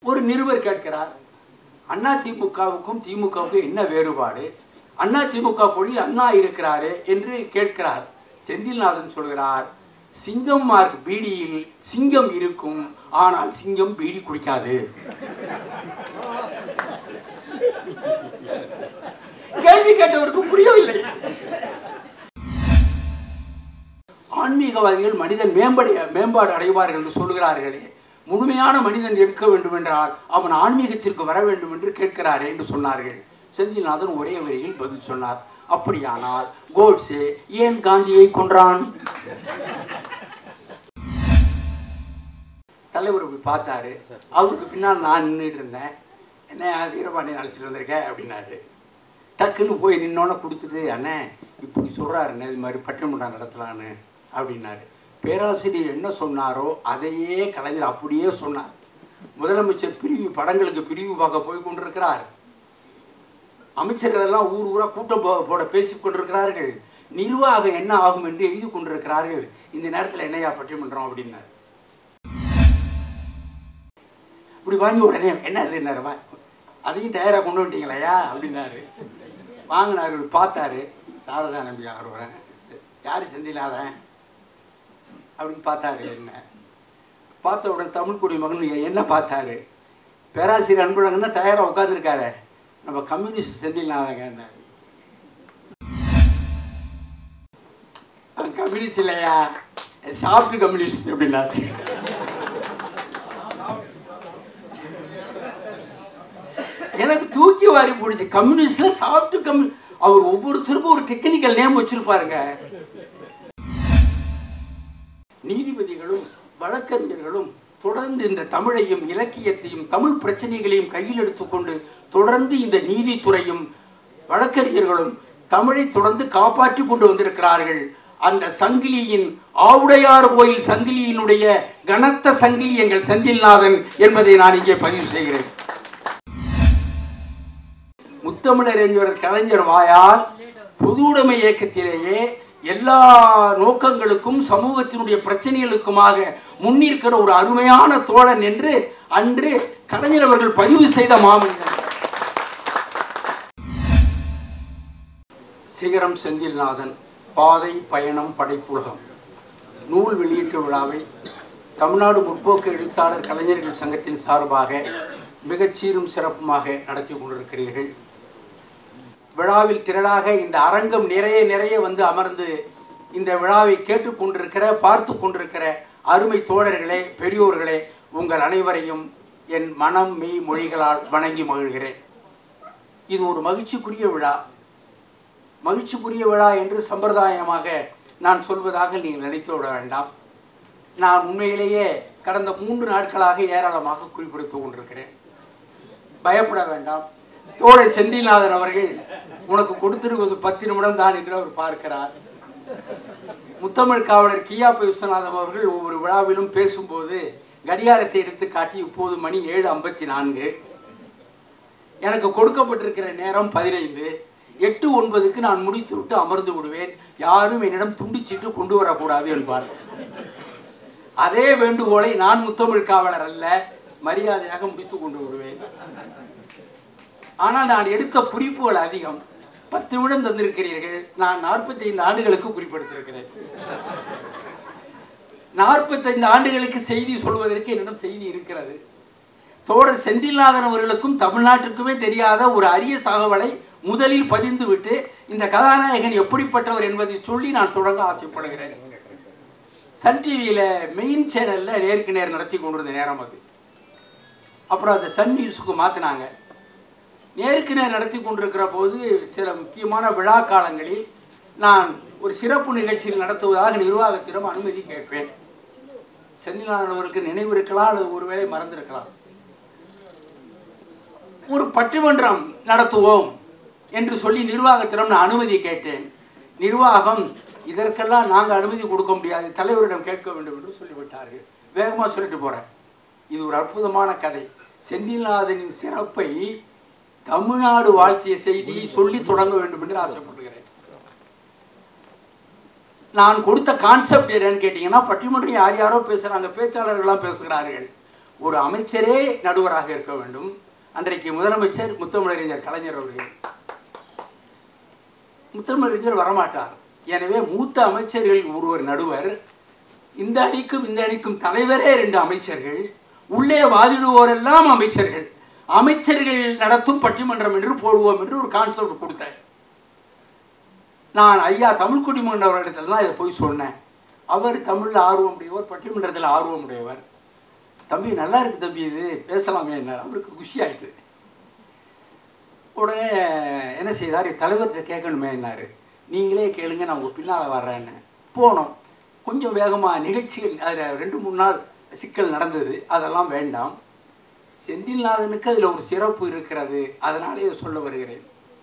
ஒரு நிருபர் கேட்கிறார் அண்ணா திமுகவுக்கும் திமுகவுக்கும் என்ன வேறுபாடு அண்ணா திமுக கொடி அண்ணா இருக்கிறாரே என்று கேட்கிறார் செந்தில்நாதன் சொல்கிறார் சிங்கம் மார்க் பீடியில் சிங்கம் இருக்கும் ஆனால் சிங்கம் பீடி குடிக்காது கேள்வி கேட்டவருக்கு புரியவில்லை ஆன்மீகவாதிகள் மனிதன் மேம்படைய மேம்பாடு அடைவார்கள் என்று சொல்கிறார்களே முழுமையான மனிதன் இருக்க வேண்டும் என்றால் அவன் ஆன்மீகத்திற்கு வர வேண்டும் என்று கேட்கிறாரே என்று சொன்னார்கள் செந்தில்நாதன் ஒரே வரியில் பதில் சொன்னார் அப்படியானால் கோட்ஸே ஏன் காந்தியை கொன்றான் தலைவர் இப்படி பார்த்தாரு அவருக்கு பின்னால் நான் நின்றுட்டு இருந்தேன் என்ன வீரபாண்டியன் அழைச்சிட்டு வந்திருக்க அப்படின்னாரு டக்குன்னு போய் நின்னோன்னே கொடுத்துட்டு அண்ணே இப்படி சொல்கிறாருண்ணே இது மாதிரி பட்டிமன்றம் நடத்தலான்னு அப்படின்னாரு பேராசிரியர் என்ன சொன்னாரோ அதையே கலைஞர் அப்படியே சொன்னார் முதலமைச்சர் பிரிவு படங்களுக்கு பிரிவு பார்க்க போய் கொண்டிருக்கிறார் அமைச்சர்கள் எல்லாம் ஊர் ஊரா கூட்டம் போ- போட பேசிக் கொண்டிருக்கிறார்கள் நிர்வாகம் என்ன ஆகும் என்று எழுதி கொண்டிருக்கிறார்கள் இந்த நேரத்தில் என்னையா பட்டிமன்றம் அப்படின்னாரு இப்படி வாங்கி உடனே என்ன இதுன்னாரு வா அதையும் தயாராக கொண்டு வந்துட்டீங்களையா அப்படின்னாரு வாங்கினாரு இவர் பார்த்தாரு சாரதா நம்பி அவர் வரேன் யார் செந்திலாதன் அப்படின்னு பார்த்தாரு என்ன பார்த்த உடனே தமிழ் குடி மகன் என்ன பார்த்தாரு பேராசிரியர் அன்பழகன்னா தயாராக உட்காந்துருக்காரு நம்ம கம்யூனிஸ்ட் செந்தில்நாதங்க கம்யூனிஸ்ட் இல்லையா சாஃப்ட் கம்யூனிஸ்ட் அப்படின்னாரு எனக்கு தூக்கி வாரி போடுச்சு கம்யூனிஸ்ட்ல சாஃப்ட் கம்யூ அவர் ஒவ்வொருத்தருக்கும் ஒரு டெக்னிக்கல் நேம் வச்சிருப்பாருங்க நீதிபதிகளும் வழக்கறிஞர்களும் தொடர்ந்து இந்த தமிழையும் இலக்கியத்தையும் தமிழ் பிரச்சனைகளையும் கையில் எடுத்துக்கொண்டு தொடர்ந்து இந்த நீதித்துறையும் வழக்கறிஞர்களும் தமிழை தொடர்ந்து காப்பாற்றி கொண்டு வந்திருக்கிறார்கள் அந்த சங்கிலியின் ஆவுடையார் கோயில் சங்கிலியினுடைய கனத்த சங்கிலி எங்கள் செந்தில்நாதன் என்பதை நான் இங்கே பதிவு செய்கிறேன் முத்தமிழறிஞர் கலைஞர் வாயால் பொது உடைமை இயக்கத்திலேயே எல்லா நோக்கங்களுக்கும் சமூகத்தினுடைய பிரச்சனைகளுக்குமாக முன்னிற்கிற ஒரு அருமையான தோழன் என்று அன்று கலைஞர் அவர்கள் பதிவு செய்த மாமனிதன் சிகரம் செந்தில்நாதன் பாதை பயணம் படைப்புலகம் நூல் வெளியீட்டு விழாவை தமிழ்நாடு முற்போக்கு எழுத்தாளர் கலைஞர்கள் சங்கத்தின் சார்பாக மிகச்சீரும் சிறப்புமாக நடத்தி கொண்டிருக்கிறீர்கள் விழாவில் திரளாக இந்த அரங்கம் நிறைய நிறைய வந்து அமர்ந்து இந்த விழாவை கேட்டுக்கொண்டிருக்கிற பார்த்து கொண்டிருக்கிற அருமை தோழர்களே பெரியோர்களே உங்கள் அனைவரையும் என் மனம் மெய் மொழிகளால் வணங்கி மகிழ்கிறேன் இது ஒரு மகிழ்ச்சிக்குரிய விழா மகிழ்ச்சிக்குரிய விழா என்று சம்பிரதாயமாக நான் சொல்வதாக நீங்கள் நினைத்து விட வேண்டாம் நான் உண்மையிலேயே கடந்த மூன்று நாட்களாக ஏராளமாக குறிப்பிடுத்துக் கொண்டிருக்கிறேன் பயப்பட வேண்டாம் தோழர் செந்தில்நாதன் அவர்கள் உனக்கு கொடுத்திருப்பது பத்து நிமிடம் தான் என்று அவர் பார்க்கிறார் முத்தமிழ் காவலர் கியாபி விஸ்வநாதன் அவர்கள் ஒவ்வொரு விழாவிலும் பேசும்போது கடிகாரத்தை எடுத்து காட்டி இப்போது மணி ஏழு ஐம்பத்தி நான்கு எனக்கு கொடுக்கப்பட்டிருக்கிற நேரம் பதினைந்து எட்டு ஒன்பதுக்கு நான் முடித்து விட்டு அமர்ந்து விடுவேன் யாரும் என்னிடம் துண்டிச்சிட்டு கொண்டு வரக்கூடாது என்பார் அதே வேண்டுகோளை நான் முத்தமிழ் காவலர் அல்ல மரியாதையாக முடித்து கொண்டு விடுவேன் ஆனால் நான் எடுத்த குறிப்புகள் அதிகம் பத்து நிமிடம் தந்திருக்கிறீர்கள் நான் நாற்பத்தைந்து ஆண்டுகளுக்கு குறிப்பெடுத்திருக்கிறேன் நாற்பத்தைந்து ஆண்டுகளுக்கு செய்தி சொல்வதற்கு என்னிடம் செய்தி இருக்கிறது தோழர் செந்தில்நாதன் அவர்களுக்கும் தமிழ்நாட்டிற்குமே தெரியாத ஒரு அரிய தகவலை முதலில் பதிந்து விட்டு இந்த கதாநாயகன் எப்படிப்பட்டவர் என்பதை சொல்லி நான் தொடங்க ஆசைப்படுகிறேன் சன் டிவியில் மெயின் சேனலில் நேருக்கு நேர் நடத்தி கொண்டிருந்த நேரம் அது அப்புறம் அதை சன் நியூஸுக்கு மாற்றினாங்க நேருக்கு நேர் நடத்தி கொண்டிருக்கிற போது சில முக்கியமான விழா காலங்களில் நான் ஒரு சிறப்பு நிகழ்ச்சியில் நடத்துவதாக நிர்வாகத்திடம் அனுமதி கேட்பேன் செந்தில்நாதன் அவருக்கு நினைவு இருக்கலாம் அல்லது ஒருவேளை மறந்திருக்கலாம் ஒரு பட்டிமன்றம் நடத்துவோம் என்று சொல்லி நிர்வாகத்திடம் நான் அனுமதி கேட்டேன் நிர்வாகம் இதற்கெல்லாம் நாங்கள் அனுமதி கொடுக்க முடியாது தலைவரிடம் கேட்க வேண்டும் என்று சொல்லிவிட்டார்கள் வேகமாக சொல்லிட்டு போகிறேன் இது ஒரு அற்புதமான கதை செந்தில்நாதனின் சிறப்பை தமிழ்நாடு வாழ்த்திய செய்தியை சொல்லி தொடங்க வேண்டும் என்று ஆசைப்படுகிறேன் நான் கொடுத்த கான்செப்ட் என்னன்னு கேட்டீங்கன்னா பட்டிமன்றம் யார் யாரோ பேசுறாங்க பேச்சாளர்கள்லாம் பேசுகிறார்கள் ஒரு அமைச்சரே நடுவராக இருக்க வேண்டும் அன்றைக்கு முதலமைச்சர் முத்தமிழறிஞர் கலைஞர் அவர்கள் முத்தமிழறிஞர் வரமாட்டார் எனவே மூத்த அமைச்சர்களில் ஒருவர் நடுவர் இந்த அணிக்கும் இந்த அணிக்கும் தலைவரே ரெண்டு அமைச்சர்கள் உள்ளே வாதிடுவோரெல்லாம் அமைச்சர்கள் அமைச்சர்கள் நடத்தும் பட்டிமன்றம் என்று போடுவோம் என்று ஒரு கான்செப்ட் கொடுத்தேன் நான் ஐயா தமிழ் குடிமகன் அவர்களிடத்தில் தான் இதை போய் சொன்னேன் அவர் தமிழில் ஆர்வம் உடையவர் பட்டிமன்றத்தில் ஆர்வம் உடையவர் தம்பி நல்லா இருக்கு தம்பி இது பேசலாமே என்ன அவருக்கு குஷி ஆயிட்டு உடனே என்ன செய்தார் தலைவர்கிட்ட கேட்கணுமே என்னாரு நீங்களே கேளுங்க நான் உங்கள் பின்னால் வர்றேன்னு போனோம் கொஞ்சம் வேகமாக நிகழ்ச்சிகள் அதில் ரெண்டு மூணு நாள் சிக்கல் நடந்தது அதெல்லாம் வேண்டாம் செந்தில்நாதனுக்கு அதில் ஒரு சிறப்பு இருக்கிறது அதனாலே இதை சொல்ல வருகிறேன்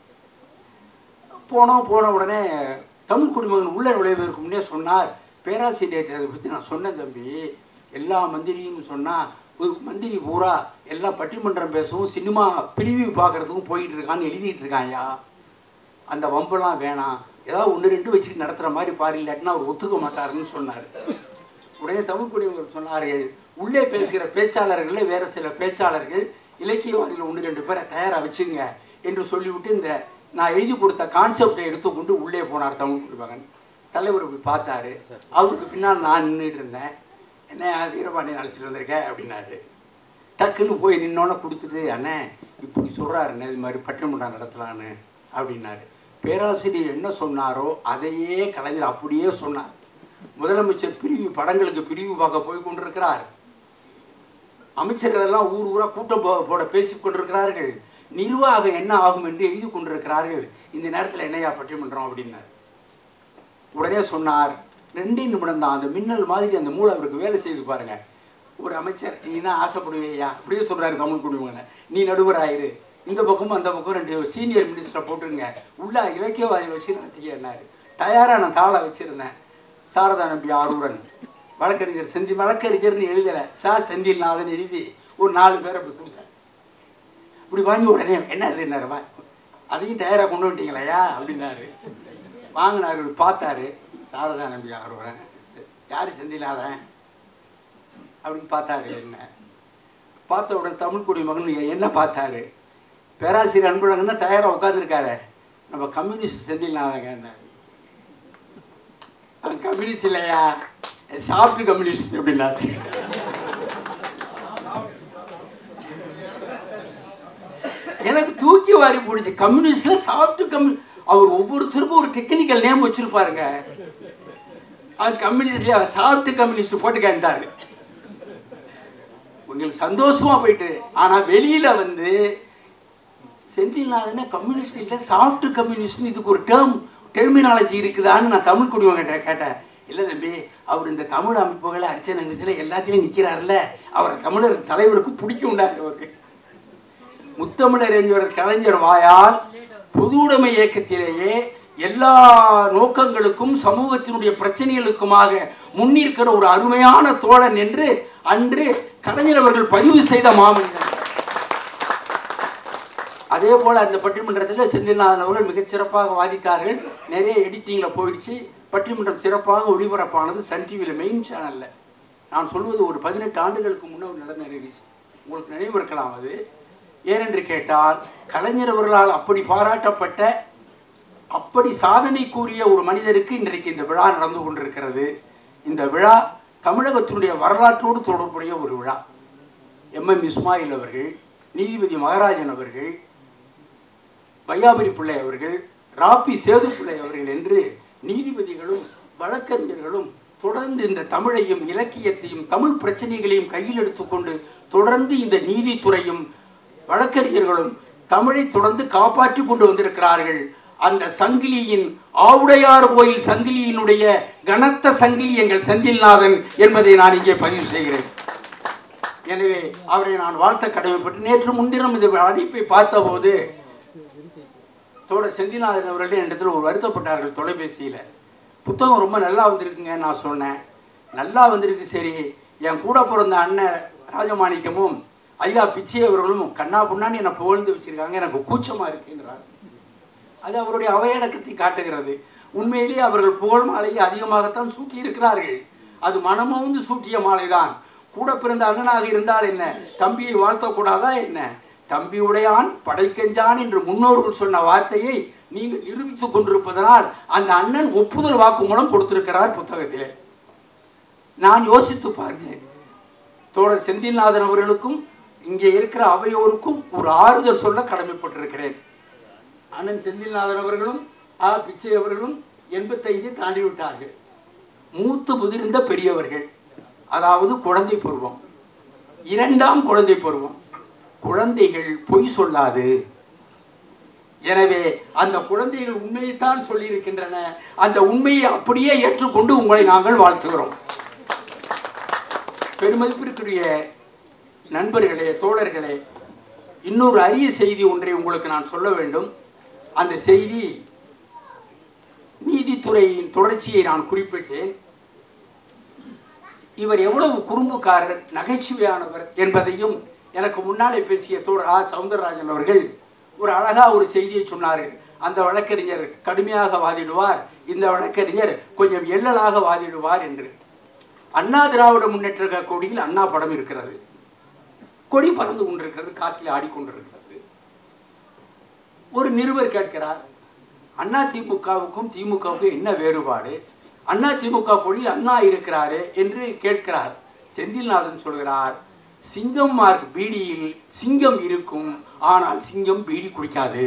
போனோம் போன உடனே தமிழ் குடிமகன் உள்ள நுழைவதற்கு முன்னே சொன்னார் பேராசிரியர் அதை பற்றி நான் சொன்னேன் தம்பி எல்லா மந்திரியும் சொன்னால் ஒரு மந்திரி பூரா எல்லாம் பட்டிமன்றம் பேசவும் சினிமா பிரிவியூ பார்க்கறதுக்கும் போயிட்டு இருக்கான்னு எழுதிட்டு இருக்கான்யா அந்த வம்பெல்லாம் வேணாம் ஏதாவது ஒன்று ரெண்டு வச்சுட்டு நடத்துகிற மாதிரி பாரு இல்லாட்டினா அவர் ஒத்துக்க மாட்டாருன்னு சொன்னார் உடனே தமிழ் குடிமகன் சொன்னார்கள் உள்ளே பேசுகிற பேச்சாளர்களே வேற சில பேச்சாளர்கள் இலக்கியவாதிகள் ஒன்று ரெண்டு பேரை தயாராக வச்சுங்க என்று சொல்லிவிட்டு இந்த நான் எழுதி கொடுத்த கான்செப்டை எடுத்துக்கொண்டு உள்ளே போனார் தமிழ் குடிமகன் தலைவர் போய் பார்த்தாரு அவருக்கு பின்னால் நான் நின்றுட்டு இருந்தேன் என்ன வீரபாண்டியன் அழைச்சிட்டு வந்திருக்க அப்படின்னாரு டக்குன்னு போய் நின்னோன்னே கொடுத்துட்டு அண்ணே இப்படி சொல்கிறாருண்ணே இது மாதிரி பட்டிமன்றம் நடத்தலான்னு அப்படின்னாரு பேராசிரியர் என்ன சொன்னாரோ அதையே கலைஞர் அப்படியே சொன்னார் முதலமைச்சர் பிரிவு படங்களுக்கு பிரிவு பார்க்க போய் கொண்டிருக்கிறார் அமைச்சர்கள் எல்லாம் ஊர் ஊரா கூட்டம் போ- போட பேசிக் கொண்டிருக்கிறார்கள் நிர்வாகம் என்ன ஆகும் என்று எழுதி கொண்டிருக்கிறார்கள் இந்த நேரத்தில் என்னையா பட்டிமன்றம் அப்படின்னார் உடனே சொன்னார் ரெண்டே நிமிடம் தான் அந்த மின்னல் மாதிரி அந்த மூளை அவருக்கு வேலை செய்து பாருங்க ஒரு அமைச்சர் நீ தான் ஆசைப்படுவேயா அப்படியே சொல்றாரு தமிழ் குடிமகனை நீ நடுவராயிரு இந்த பக்கமும் அந்த பக்கம் ரெண்டு சீனியர் மினிஸ்டரை போட்டுருங்க உள்ள இலக்கியவாதி வச்சு நடத்திக்கிறாரு தயாரா நான் தாளை வச்சிருந்தேன் சாரதா நம்பி ஆரூரன் வழக்கறிஞர் செந்தி வழக்கறிஞர்னு எழுதல சா செந்தில்நாதன் எழுதி ஒரு நாலு பேரை அப்படி கொடுத்தேன் இப்படி வாங்கி உடனே என்ன இதுன்னாரு வா அதையும் தயாராக கொண்டு வந்துட்டீங்களையா அப்படின்னாரு வாங்கினாரு இவர் பார்த்தாரு சாரதா நம்பி ஆரூரன் யார் செந்தில்நாதன் அப்படின்னு பார்த்தாரு என்ன பார்த்த உடனே தமிழ் குடிமகன் என்ன பார்த்தாரு பேராசிரியர் அன்பழகன் தான் தயாராக உட்காந்துருக்காரு நம்ம கம்யூனிஸ்ட் செந்தில்நாதங்க அவன் கம்யூனிஸ்ட் இல்லையா சாஃப்ட் கம்யூனிஸ்ட் அப்படின்னாரு எனக்கு தூக்கி வாரி போடுச்சு கம்யூனிஸ்ட்ல சாஃப்ட் கம்யூ அவர் ஒவ்வொருத்தருக்கும் ஒரு டெக்னிக்கல் நேம் வச்சிருப்பாருங்க அது கம்யூனிஸ்ட்ல சாஃப்ட் கம்யூனிஸ்ட் போட்டு கேட்டாரு உங்களுக்கு சந்தோஷமா போயிட்டு ஆனா வெளியில வந்து செந்தில்நாதனே கம்யூனிஸ்ட் இல்லை சாஃப்ட் கம்யூனிஸ்ட் இதுக்கு ஒரு டேர்ம் டெர்மினாலஜி இருக்குதான்னு நான் தமிழ் குடிவங்கிட்ட கேட்டேன் இல்லை தம்பி அவர் இந்த தமிழ் அமைப்புகளை அர்ச்சனை நிகழ்ச்சியில் எல்லாத்திலையும் நிற்கிறாருல்ல அவரை தமிழர் தலைவருக்கு பிடிக்கும்டாங்க அவருக்கு முத்தமிழர் என்கிற கலைஞர் வாயால் பொது உடைமை இயக்கத்திலேயே எல்லா நோக்கங்களுக்கும் சமூகத்தினுடைய பிரச்சனைகளுக்குமாக முன்னிற்கிற ஒரு அருமையான தோழன் என்று அன்று கலைஞர் அவர்கள் பதிவு செய்த மாமனிதன் அதே போல அந்த பட்டிமன்றத்தில் செந்தில்நாதன் அவர்கள் மிகச் சிறப்பாக வாதித்தார்கள் நிறைய எடிட்டிங்ல போயிடுச்சு பட்டிமன்றம் சிறப்பாக ஒளிபரப்பானது சன் டிவியில் மெயின் சேனல்ல நான் சொல்வது ஒரு பதினெட்டு ஆண்டுகளுக்கு முன்னர் நடந்த நிகழ்ச்சி உங்களுக்கு நினைவு இருக்கலாம் அது ஏனென்று கேட்டால் கலைஞர் அவர்களால் அப்படி பாராட்டப்பட்ட அப்படி சாதனை கூறிய ஒரு மனிதருக்கு இன்றைக்கு இந்த விழா நடந்து கொண்டிருக்கிறது இந்த விழா தமிழகத்தினுடைய வரலாற்றோடு தொடர்புடைய ஒரு விழா எம் எம் இஸ்மாயில் அவர்கள் நீதிபதி மகராஜன் அவர்கள் வையாபுரி பிள்ளை அவர்கள் ராபி சேது பிள்ளை அவர்கள் என்று நீதிபதிகளும் வழக்கறிஞர்களும் தொடர்ந்து இந்த தமிழையும் இலக்கியத்தையும் தமிழ் பிரச்சனைகளையும் கையில் எடுத்துக்கொண்டு தொடர்ந்து இந்த நீதித்துறையும் வழக்கறிஞர்களும் தமிழை தொடர்ந்து காப்பாற்றி கொண்டு வந்திருக்கிறார்கள் அந்த சங்கிலியின் ஆவுடையார் கோயில் சங்கிலியினுடைய கனத்த சங்கிலி எங்கள் செந்தில்நாதன் என்பதை நான் இங்கே பதிவு செய்கிறேன் எனவே அவரை நான் வாழ்த்த கடமைப்பட்டு நேற்று முன்தினம் இந்த அழைப்பை பார்த்தபோது தோழர் செந்தில்நாதன் அவர்களே இடத்துல ஒரு வருத்தப்பட்டார்கள் தொலைபேசியில் புத்தகம் ரொம்ப நல்லா வந்திருக்குங்க நான் சொன்னேன் நல்லா வந்திருக்கு சரி என் கூட பிறந்த அண்ணன் ராஜமாணிக்கமும் ஐயா பிச்சை அவர்களும் கண்ணா புண்ணான்னு என்னை புகழ்ந்து வச்சிருக்காங்க எனக்கு கூச்சமா இருக்குன்றார் அது அவருடைய அவையடக்கத்தை காட்டுகிறது உண்மையிலேயே அவர்கள் புகழ் மாலையை அதிகமாகத்தான் சூட்டி இருக்கிறார்கள் அது மனமோந்து சூட்டிய மாலைதான் கூட பிறந்த அண்ணனாக இருந்தால் என்ன தம்பியை வாழ்த்தக்கூடாதா என்ன தம்பி உடையான் படைக்கஞ்சான் என்று முன்னோர்கள் சொன்ன வார்த்தையை நீங்கள் நிரூபித்துக் கொண்டிருப்பதனால் அந்த அண்ணன் ஒப்புதல் வாக்குமூலம் கொடுத்திருக்கிறார் புத்தகத்திலே நான் யோசித்து பார்த்தேன் தோழர் செந்தில்நாதன் அவர்களுக்கும் இங்கே இருக்கிற அவையோருக்கும் ஒரு ஆறுதல் சொல்ல கடமைப்பட்டிருக்கிறேன் அண்ணன் செந்தில்நாதன் அவர்களும் ஆ பிச்சை அவர்களும் எண்பத்தைந்து தாண்டி விட்டார்கள் மூத்து முதிர்ந்த பெரியவர்கள் அதாவது குழந்தை பருவம் இரண்டாம் குழந்தை பருவம் குழந்தைகள் பொய் சொல்லாது எனவே அந்த குழந்தைகள் உண்மையைத்தான் சொல்லியிருக்கின்றன அந்த உண்மையை அப்படியே ஏற்றுக்கொண்டு உங்களை நாங்கள் வாழ்த்துகிறோம் பெருமதிப்பிற்குரிய நண்பர்களே தோழர்களே இன்னொரு அரிய செய்தி ஒன்றை உங்களுக்கு நான் சொல்ல வேண்டும் அந்த செய்தி நீதித்துறையின் தொடர்ச்சியை நான் குறிப்பிட்டேன் இவர் எவ்வளவு குறும்புக்காரர் நகைச்சுவையானவர் என்பதையும் எனக்கு முன்னாலே பேசிய தோழர் ஆ சவுந்தரராஜன் அவர்கள் ஒரு அழகா ஒரு செய்தியை சொன்னார்கள் அந்த வழக்கறிஞர் கடுமையாக வாதிடுவார் இந்த வழக்கறிஞர் கொஞ்சம் எள்ளலாக வாதிடுவார் என்று அண்ணா திராவிட முன்னேற்ற கொடியில் அண்ணா படம் இருக்கிறது கொடி பறந்து கொண்டிருக்கிறது காற்றில் ஆடிக்கொண்டிருக்கிறது ஒரு நிருபர் கேட்கிறார் அண்ணா திமுகவுக்கும் திமுகவுக்கும் என்ன வேறுபாடு அண்ணா திமுக கொடியில் அண்ணா இருக்கிறாரே என்று கேட்கிறார் செந்தில்நாதன் சொல்கிறார் சிங்கம் மார்க் பீடியில் சிங்கம் இருக்கும் ஆனால் சிங்கம் பீடி குடிக்காது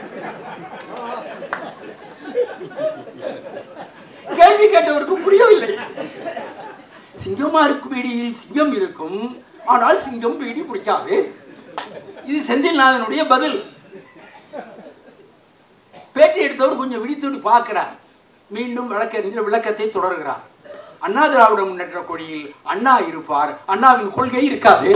கேள்வி கேட்டவருக்கு புரியவில்லை சிங்கமா இருக்கும் பீடியில் சிங்கம் இருக்கும் ஆனால் சிங்கம் பீடி குடிக்காது இது செந்தில்நாதனுடைய பதில் பேட்டி எடுத்தவர் கொஞ்சம் விழித்துட்டு பார்க்கிறார் மீண்டும் வழக்கறிஞர் விளக்கத்தை தொடர்கிறார் அண்ணா திராவிட முன்னேற்ற கொடியில் அண்ணா இருப்பார் அண்ணாவின் கொள்கை இருக்காது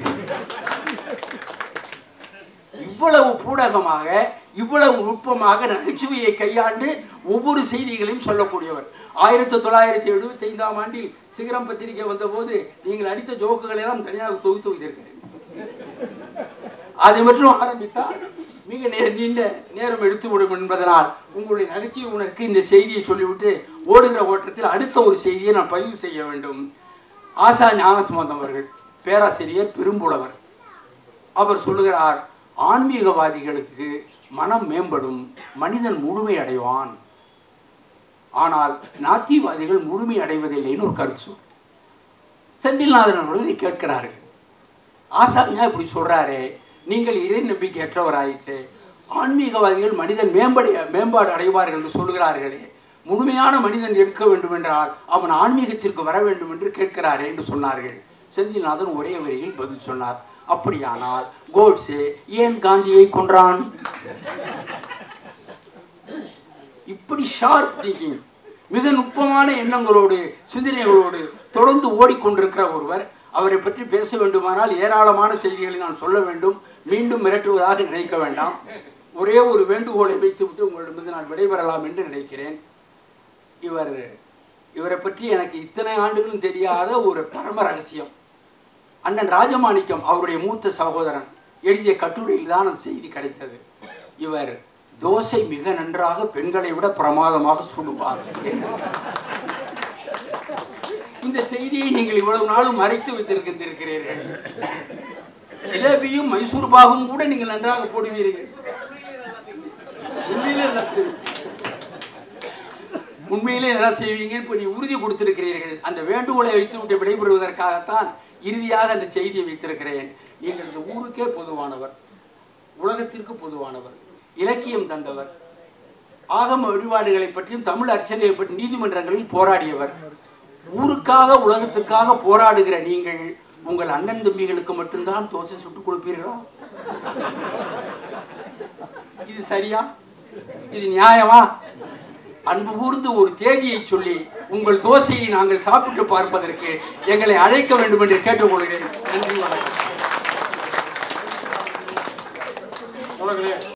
இவ்வளவு பூடகமாக இவ்வளவு நுட்பமாக நகைச்சுவையை கையாண்டு ஒவ்வொரு செய்திகளையும் சொல்லக்கூடியவர் ஆயிரத்தி தொள்ளாயிரத்தி எழுபத்தி ஐந்தாம் ஆண்டில் சிகரம் பத்திரிகை வந்தபோது நீங்கள் அடித்த ஜோக்குகளை எல்லாம் தனியாக தொகுத்து வைத்திருக்கிறேன் அதை மட்டும் ஆரம்பித்தால் மிக நேர நீண்ட நேரம் எடுத்துவிடும் என்பதனால் உங்களுடைய நகைச்சுவை உணர்க்கு இந்த செய்தியை சொல்லிவிட்டு ஓடுகிற ஓட்டத்தில் அடுத்த ஒரு செய்தியை நான் பதிவு செய்ய வேண்டும் ஆசா ஞானசம்பந்தம் அவர்கள் பேராசிரியர் பெரும்புலவர் அவர் சொல்லுகிறார் ஆன்மீகவாதிகளுக்கு மனம் மேம்படும் மனிதன் முழுமை அடைவான் ஆனால் நாத்திவாதிகள் முழுமை அடைவதில்லைன்னு ஒரு கருத்து சொல்லு. செந்தில்நாதன் அவர்கள் இதை கேட்கிறார்கள் ஆசாமியா இப்படி சொல்றாரே நீங்கள் இறை நம்பிக்கையற்றவராயிற்று ஆன்மீகவாதிகள் மனிதன் மேம்படைய மேம்பாடு அடைவார்கள் என்று சொல்கிறார்களே முழுமையான மனிதன் இருக்க வேண்டும் என்றால் அவன் ஆன்மீகத்திற்கு வர வேண்டும் என்று கேட்கிறாரே என்று சொன்னார்கள் செந்தில்நாதன் ஒரே வரியில் பதில் சொன்னார் அப்படியானால் கோட்ஸே ஏன் காந்தியை கொன்றான் இப்படி ஷார்ப் திங்கிங் மிக நுட்பமான எண்ணங்களோடு சிந்தனைகளோடு தொடர்ந்து ஓடிக்கொண்டிருக்கிற ஒருவர் அவரை பற்றி பேச வேண்டுமானால் ஏராளமான செய்திகளை நான் சொல்ல வேண்டும் மீண்டும் மிரட்டுவதாக நினைக்க வேண்டாம் ஒரே ஒரு வேண்டுகோளை வைத்துவிட்டு உங்களிடமிருந்து நான் விடைபெறலாம் என்று நினைக்கிறேன் இவர் இவரை பற்றி எனக்கு இத்தனை ஆண்டுகளும் தெரியாத ஒரு பரம ரகசியம் அண்ணன் ராஜமாணிக்கம் அவருடைய மூத்த சகோதரன் எழுதிய கட்டுரையில் தான் அந்த செய்தி கிடைத்தது இவர் தோசை மிக நன்றாக பெண்களை விட பிரமாதமாக சுடுவார் இந்த செய்தியை நீங்கள் இவ்வளவு நாளும் மறைத்து வைத்திருக்கின்றீர்கள் ஜிலேபியும் மைசூர் பாகும் கூட நீங்கள் நன்றாக போடுவீர்கள் உண்மையிலே நல்லா செய்வீங்க. உண்மையிலே நல்லா செய்வீங்க இப்போ நீ உறுதி கொடுத்திருக்கிறீர்கள் அந்த வேண்டுகோளை வைத்து விட்டு விடைபெறுவதற்காகத்தான் இறுதியாக அந்த செய்தியை வைத்திருக்கிறேன் நீங்கள் இந்த ஊருக்கே பொதுவானவர் உலகத்திற்கு பொதுவானவர் இலக்கியம் தந்தவர் ஆகம வழிபாடுகளை பற்றியும் தமிழ் அர்ச்சனையை பற்றி நீதிமன்றங்களில் போராடியவர் ஊருக்காக உலகத்துக்காக போராடுகிற நீங்கள் உங்கள் அண்ணன் தம்பிகளுக்கு மட்டும்தான் தோசை சுட்டுக் கொடுப்பீர்களா இது சரியா இது நியாயமா அன்பு கூர்ந்து ஒரு தேதியை சொல்லி உங்கள் தோசையை நாங்கள் சாப்பிட்டு பார்ப்பதற்கு எங்களை அழைக்க வேண்டும் என்று கேட்டுக்கொள்கிறேன் நன்றி வணக்கம்